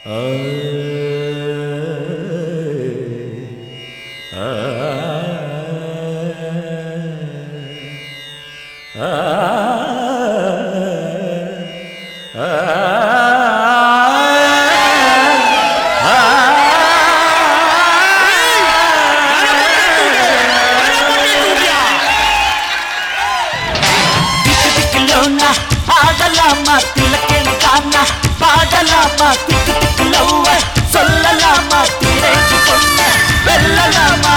திக்கு திக்குலோனா ஆடலாமா திலக்கணி காணா பாடலாமா திக்கு திக்குலோவ சொல்லலாமா திரைக்கு பொண்ண வெல்லலாமா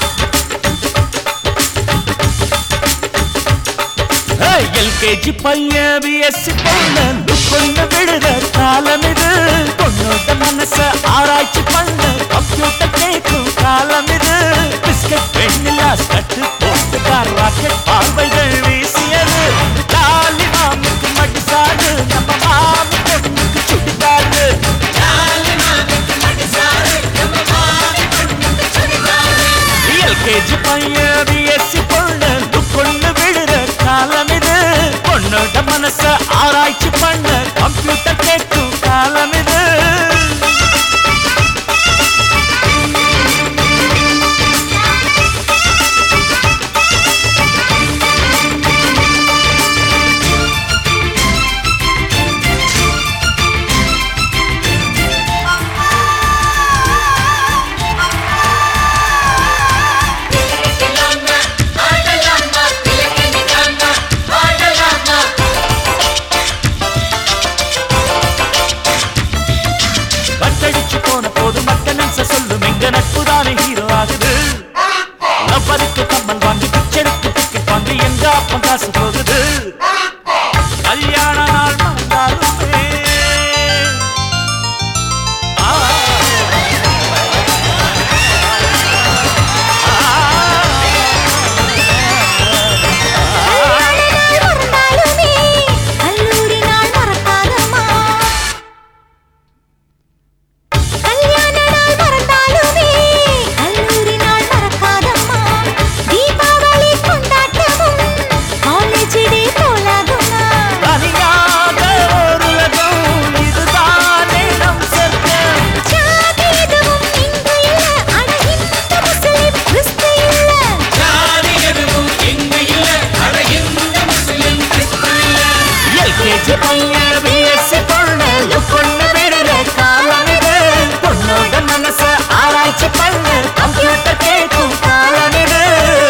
எல்கேஜி பையன் பிஎஸ்சி பொண்ணு பொண்ணு விடுற காலம் இது பொண்ணோட மனச ஆராய்ச்சி பண்ண கம்ப்யூட்டர் கேட்கும் காலம் இது பிஸ்கட் வெண்ணிலா ஸ்கட்டு போட்டுக்கார் ராக்கெட் பார்வைகள் வீசியது லாலி மாமுக்கு மடிசாடு நம்ம மாமி பொண்ணுக்கு சுடிதாரு எல்கேஜி பையன் பிஎஸ்சி பொண்ணு பொண்ணு விடுற காலம் இது பொண்ணோட மனச ஆராய்ச்சி பண்ண கம்ப்யூட்டர் கேட்கும் காலம் இது வட்டடிச்சு போன போது மக்கனன்ஸ சொல்லும் எங்க நட்புதானே ஹீரோ ஆகுது லவ்வருக்கு கம்மல் வாங்கி பிச்செடுத்து டிக்கெட் வாங்கி எங்க அப்பன் காசு போகுது கல்யாண நாள் மறந்தாலுமே ஆ, மறந்தாலுமே கல்லூரி நாள் மறக்காதம்மா கல்யாண நாள் மறந்தாலுமே கல்லூரி நாள் மறக்காதம்மா தீபாவளி கொண்டாட்டமும் காலேஜ் டே போலாகுமா தனியாக ஒரு உலகம் இதுதானே நம் சொர்க்கம் ஜாதி எதுவும் இங்கு இல்ல அட இந்த முஸ்லிம் கிறிஸ்து இல்ல எல்கேஜி பையன் பிஎஸ்சி பொண்ணு பொண்ணு விடுற காலம் இது பொண்ணோட மனச ஆராய்ச்சி பண்ணு கம்ப்யூட்டர் கேட்கும் காலம் இது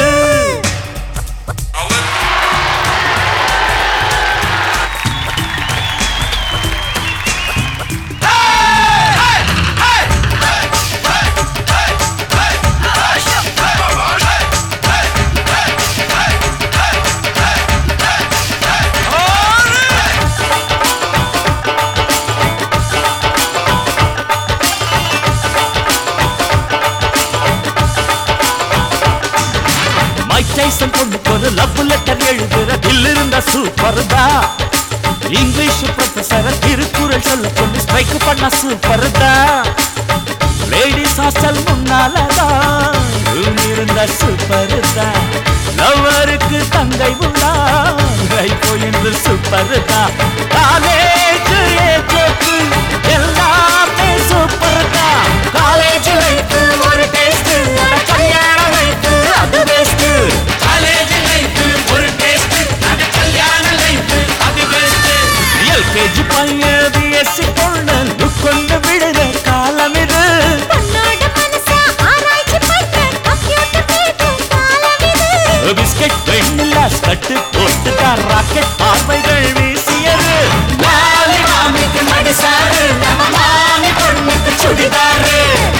மைக் டைசன் பொண்ணுக்கு ஒரு லவ் லெட்டர் எழுதுற தில் இருந்தா சூப்பர் தான் இங்கிலீஷ் ப்ரொஃபசர் திருக்குறள் சொல்ல சொல்லி ஸ்ட்ரைக் பண்ண சூப்பர் தான் லேடிஸ் ஹாஸ்டல் முன்னாலதான் ரூம் இருந்தா சூப்பர் தான் லவ்வருக்கு தங்கை உண்டா ரைப்போ என்று சூப்பர் தான் காலேஜ் ஏஜோக்கு எல்லாமே சூப்பர் தான் காலேஜ் லைஃப் ஒரு டேஸ்ட் கல்யாண லைஃப் அது பெஸ்ட் காலேஜ் லைஃப் ஒரு டேஸ்ட் அது கல்யாண லைஃப் அது பெஸ்ட் எல்கேஜி பையன் பிஎஸ்சி பொண்ணு கொண்டு விடுற காலம் இது பொண்ணோட மனச ஆராய்ச்சி பண்ண கம்ப்யூட்டர் கேட்கும் காலம் இது பிஸ்கட் வெண்ணிலா ஸ்கட்டு போட்டுதான் ராக்கெட் பார்வைகள் வீசியது லாலி மாமிக்கு மடிசாரு நம்ம மாமி பொண்ணுக்கு சுடிதாரு